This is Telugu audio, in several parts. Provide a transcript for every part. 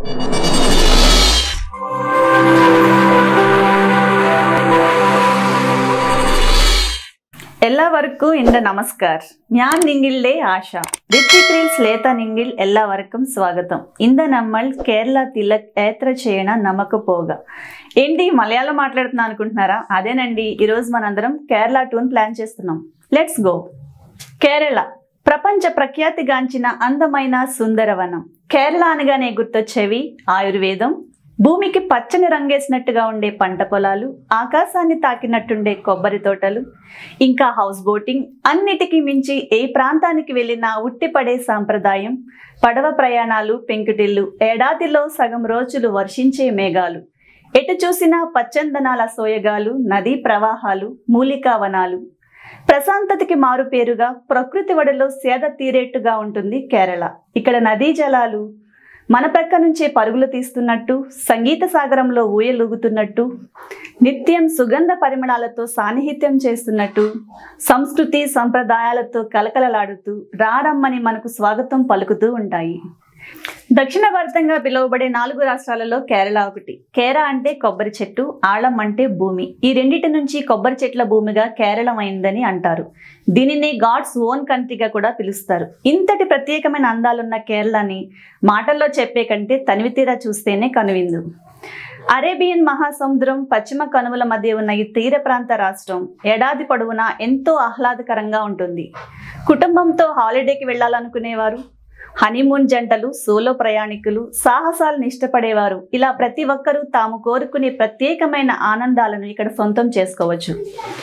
എല്ലാവർക്കും എൻ്റെ നമസ്കാർ ഞാൻ നിങ്ങളുടെ ആശ ഋത്വിക് റീൽസ് ലേത്ത നിങ്ങിൽ എല്ലാവർക്കും സ്വാഗతం ഇന്ന് നമ്മൾ కేరళ తిలక్ యాత్ర చేయన నమ్మక పోగా ఏంటి మలయాళం మాట్లాడుతున్నా అనుకుంటున్నారా అదేనండి ఈరోజు మనందరం కేరళ టూర్ ప్లాన్ చేస్తున్నాం లెట్స్ గో కేరళ ప్రపంచ ప్రఖ్యాతిగాంచిన అందమైన సుందరవనం కేరళ అనగానే గుర్తొచ్చేవి ఆయుర్వేదం భూమికి పచ్చని రంగేసినట్టుగా ఉండే పంట పొలాలు ఆకాశాన్ని తాకినట్టుండే కొబ్బరి తోటలు ఇంకా హౌస్ బోటింగ్ అన్నిటికీ మించి ఏ ప్రాంతానికి వెళ్ళినా ఉట్టిపడే సాంప్రదాయం పడవ ప్రయాణాలు పెంకుటిల్లు ఏడాదిలో సగం రోజులు వర్షించే మేఘాలు ఎటు చూసినా పచ్చందనాల సోయగాలు నదీ ప్రవాహాలు మూలికా వనాలు ప్రశాంతతకి మారు పేరుగా ప్రకృతి ఒడిలో సేద తీరేట్టుగా ఉంటుంది కేరళ ఇక్కడ నదీ జలాలు మన ప్రక్క నుంచే పరుగులు తీస్తున్నట్టు సంగీత సాగరంలో ఊయలూగుతున్నట్టు నిత్యం సుగంధ పరిమళాలతో సాన్నిహిత్యం చేస్తున్నట్టు సంస్కృతి సంప్రదాయాలతో కలకలలాడుతూ రారమ్మని మనకు స్వాగతం పలుకుతూ ఉంటాయి దక్షిణ భారతంగా పిలువబడే నాలుగు రాష్ట్రాలలో కేరళ ఒకటి కేర అంటే కొబ్బరి చెట్టు ఆళం అంటే భూమి ఈ రెండిటి నుంచి కొబ్బరి చెట్ల భూమిగా కేరళం అయిందని అంటారు దీనిని గాడ్స్ ఓన్ కంట్రీగా కూడా పిలుస్తారు ఇంతటి ప్రత్యేకమైన అందాలున్న కేరళని మాటల్లో చెప్పే కంటే తనివితీరా చూస్తేనే కనువిందు అరేబియన్ మహాసముద్రం పశ్చిమ కనుమల మధ్య ఉన్న ఈ తీర ప్రాంత రాష్ట్రం ఏడాది పొడవునా ఎంతో ఆహ్లాదకరంగా ఉంటుంది కుటుంబంతో హాలిడేకి వెళ్ళాలనుకునేవారు హనీమూన్ జంటలు సోలో ప్రయాణికులు సాహసాలను ఇష్టపడేవారు ఇలా ప్రతి ఒక్కరూ తాము కోరుకునే ప్రత్యేకమైన ఆనందాలను ఇక్కడ సొంతం చేసుకోవచ్చు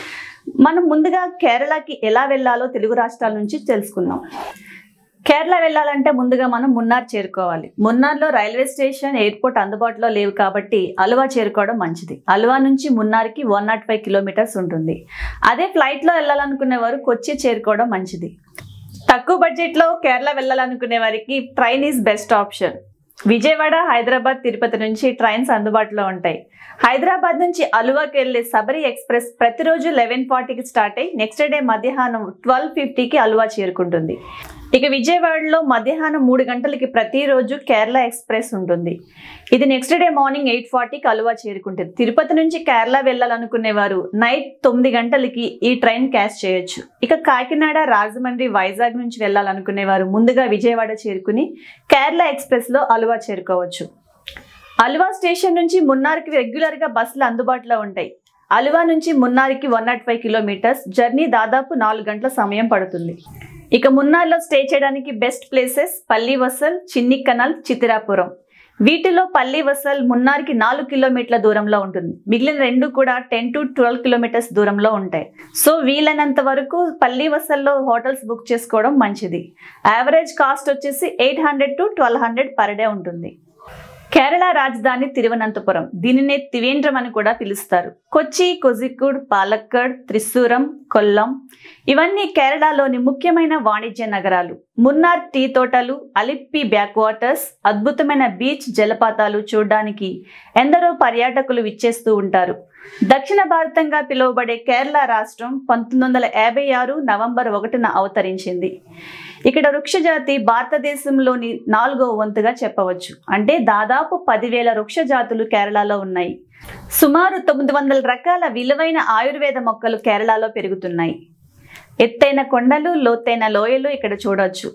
మనం ముందుగా కేరళకి ఎలా వెళ్ళాలో తెలుగు రాష్ట్రాల నుంచి తెలుసుకుందాం కేరళ వెళ్ళాలంటే ముందుగా మనం మున్నార్ చేరుకోవాలి మున్నార్లో రైల్వే స్టేషన్ ఎయిర్పోర్ట్ అందుబాటులో లేవు కాబట్టి అలువా చేరుకోవడం మంచిది అలువా నుంచి మున్నార్కి వన్ నాట్ ఫైవ్ కిలోమీటర్స్ ఉంటుంది అదే ఫ్లైట్లో వెళ్ళాలనుకునే వారు కొచ్చి చేరుకోవడం మంచిది తక్కువ బడ్జెట్లో కేరళ వెళ్ళాలనుకునే వారికి train is best option Vijayawada Hyderabad Tirupati నుంచి ట్రైన్స్ అందుబాటులో ఉంటాయి హైదరాబాద్ నుంచి అలువాకి వెళ్లే సబరి ఎక్స్ప్రెస్ ప్రతిరోజు లెవెన్ ఫార్టీకి స్టార్ట్ అయ్యి నెక్స్ట్ డే మధ్యాహ్నం ట్వెల్వ్ ఫిఫ్టీకి అలువా చేరుకుంటుంది ఇక విజయవాడలో మధ్యాహ్నం మూడు గంటలకి ప్రతిరోజు కేరళ ఎక్స్ప్రెస్ ఉంటుంది ఇది నెక్స్ట్ డే మార్నింగ్ ఎయిట్ ఫార్టీకి అలువా చేరుకుంటుంది తిరుపతి నుంచి కేరళ వెళ్ళాలనుకునేవారు నైట్ తొమ్మిది గంటలకి ఈ ట్రైన్ క్యాచ్ చేయొచ్చు ఇక కాకినాడ రాజమండ్రి వైజాగ్ నుంచి వెళ్ళాలనుకునేవారు ముందుగా విజయవాడ చేరుకుని కేరళ ఎక్స్ప్రెస్లో అలువా చేరుకోవచ్చు అలువా స్టేషన్ నుంచి మున్నార్కి రెగ్యులర్గా బస్సులు అందుబాటులో ఉంటాయి అలువా నుంచి మున్నార్కి one not five kilometres journey దాదాపు నాలుగు గంటల సమయం పడుతుంది ఇక మున్నార్లో స్టే చేయడానికి బెస్ట్ ప్లేసెస్ పల్లి వసల్ చిన్ని కనల్ చితిరాపురం వీటిలో పల్లి వసల్ మున్నార్కి నాలుగు కిలోమీటర్ల దూరంలో ఉంటుంది మిగిలిన రెండు కూడా టెన్ టు ట్వెల్వ్ కిలోమీటర్స్ దూరంలో ఉంటాయి సో వీలైనంత వరకు పల్లి వసల్లో హోటల్స్ బుక్ చేసుకోవడం మంచిది యావరేజ్ కాస్ట్ వచ్చేసి eight hundred to twelve hundred per day ఉంటుంది కేరళ రాజధాని తిరువనంతపురం దీనినే త్రివేంద్రం అని కూడా పిలుస్తారు కొచ్చి కొజిక్కుడ్ పాలక్కడ్ త్రిశూరం కొల్లం ఇవన్నీ కేరళలోని ముఖ్యమైన వాణిజ్య నగరాలు మున్నార్ టీ తోటలు అలిప్పి బ్యాక్ వాటర్స్ అద్భుతమైన బీచ్ జలపాతాలు చూడడానికి ఎందరో పర్యాటకులు విచ్చేస్తూ ఉంటారు దక్షిణ భారతంగా పిలువబడే కేరళ రాష్ట్రం పంతొమ్మిది వందల యాభై ఆరు నవంబర్ ఒకటిన అవతరించింది ఇక్కడ వృక్షజాతి భారతదేశంలోని నాలుగో వంతుగా చెప్పవచ్చు అంటే దాదాపు పదివేల వృక్ష జాతులు కేరళలో ఉన్నాయి సుమారు తొమ్మిది వందల రకాల విలువైన ఆయుర్వేద మొక్కలు కేరళలో పెరుగుతున్నాయి ఎత్తైన కొండలు లోతైన లోయలు ఇక్కడ చూడవచ్చు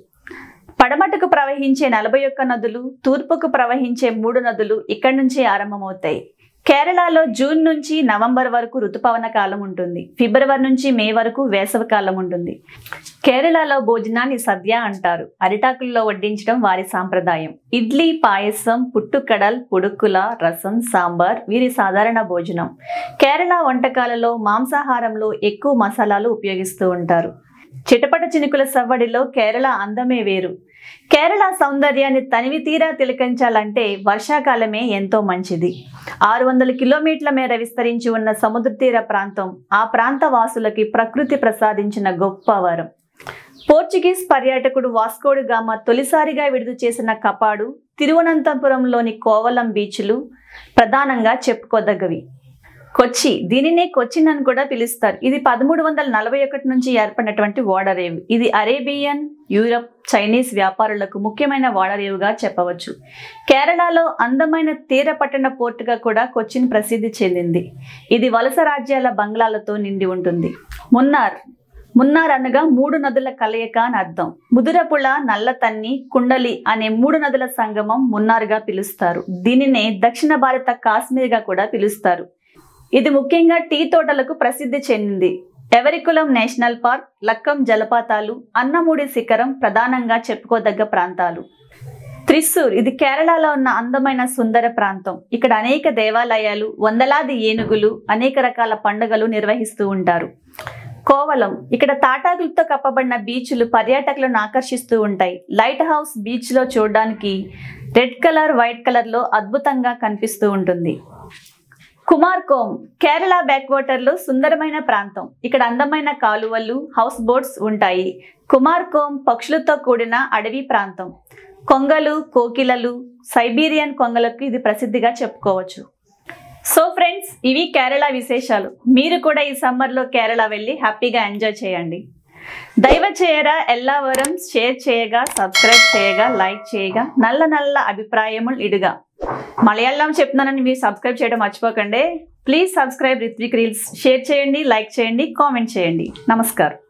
పడమటకు ప్రవహించే నలభై ఒక్క నదులు తూర్పుకు ప్రవహించే మూడు నదులు ఇక్కడి నుంచే ఆరంభమవుతాయి కేరళలో జూన్ నుంచి నవంబర్ వరకు ఋతుపవన కాలం ఉంటుంది ఫిబ్రవరి నుంచి మే వరకు వేసవి కాలం ఉంటుంది కేరళలో భోజనాన్ని సద్య అంటారు అరిటాకుల్లో వడ్డించడం వారి సాంప్రదాయం ఇడ్లీ పాయసం పుట్టుకడల్ పుడుకుల రసం సాంబార్ వీరి సాధారణ భోజనం కేరళ వంటకాలలో మాంసాహారంలో ఎక్కువ మసాలాలు ఉపయోగిస్తూ ఉంటారు చిటపట చినుకుల సవ్వడిలో కేరళ అందమే వేరు కేరళ సౌందర్యాన్ని తనివి తీరా తిలకించాలంటే వర్షాకాలమే ఎంతో మంచిది ఆరు వందల కిలోమీటర్ల మేర విస్తరించి ఉన్న సముద్ర తీర ప్రాంతం ఆ ప్రాంత వాసులకి ప్రకృతి ప్రసాదించిన గొప్ప వరం పోర్చుగీస్ పర్యాటకుడు వాస్కోడు గామ తొలిసారిగా విడుదల చేసిన కపాడు తిరువనంతపురంలోని కోవలం బీచ్లు ప్రధానంగా చెప్పుకోదగ్గవి కొచ్చి దీనినే కొచ్చిన్ అని కూడా పిలుస్తారు ఇది పదమూడు వందల నలభై ఒకటి నుంచి ఏర్పడినటువంటి ఓడరేవు ఇది అరేబియన్ యూరప్ చైనీస్ వ్యాపారులకు ముఖ్యమైన ఓడరేవుగా చెప్పవచ్చు కేరళలో అందమైన తీర పట్టణ పోర్టుగా కూడా కొచ్చిన్ ప్రసిద్ధి చెందింది ఇది వలస రాజ్యాల బంగ్లాలతో నిండి ఉంటుంది మున్నార్ మున్నార్ అనగా మూడు నదుల కలయిక అని అర్థం ముదురపుళ నల్లతన్ని కుండలి అనే మూడు నదుల సంగమం మున్నార్గా పిలుస్తారు దీనినే దక్షిణ భారత కాశ్మీర్గా కూడా పిలుస్తారు ఇది ముఖ్యంగా టీ తోటలకు ప్రసిద్ధి చెందింది ఎవరికులం నేషనల్ పార్క్ లక్కం జలపాతాలు అన్నమూడి శిఖరం ప్రధానంగా చెప్పుకోదగ్గ ప్రాంతాలు త్రిశూర్ ఇది కేరళలో ఉన్న అందమైన సుందర ప్రాంతం ఇక్కడ అనేక దేవాలయాలు వందలాది ఏనుగులు అనేక రకాల పండుగలు నిర్వహిస్తూ ఉంటారు కోవలం ఇక్కడ తాటాకులతో కప్పబడిన బీచ్లు పర్యాటకులను ఆకర్షిస్తూ ఉంటాయి లైట్ హౌస్ బీచ్లో చూడడానికి రెడ్ కలర్ వైట్ కలర్లో అద్భుతంగా కనిపిస్తూ ఉంటుంది కుమార్కోమ్ కేరళ బ్యాక్ వాటర్లో సుందరమైన ప్రాంతం ఇక్కడ అందమైన కాలువలు హౌస్ బోట్స్ ఉంటాయి కుమార్కోమ్ పక్షులతో కూడిన అడవి ప్రాంతం కొంగలు కోకిలలు సైబీరియన్ కొంగలకు ఇది ప్రసిద్ధిగా చెప్పుకోవచ్చు సో ఫ్రెండ్స్ ఇవి కేరళ విశేషాలు మీరు కూడా ఈ సమ్మర్లో కేరళ వెళ్ళి హ్యాపీగా ఎంజాయ్ చేయండి దైవ చేయరా ఎల్లవరం షేర్ చేయగా సబ్స్క్రైబ్ చేయగా లైక్ చేయగా నల్ల నల్ల అభిప్రాయములు ఇడుగా మలయాళం చెప్తున్నానని మీరు సబ్స్క్రైబ్ చేయడం మర్చిపోకండి please subscribe Ritvik reels share చేయండి లైక్ చేయండి కామెంట్ చేయండి నమస్కారం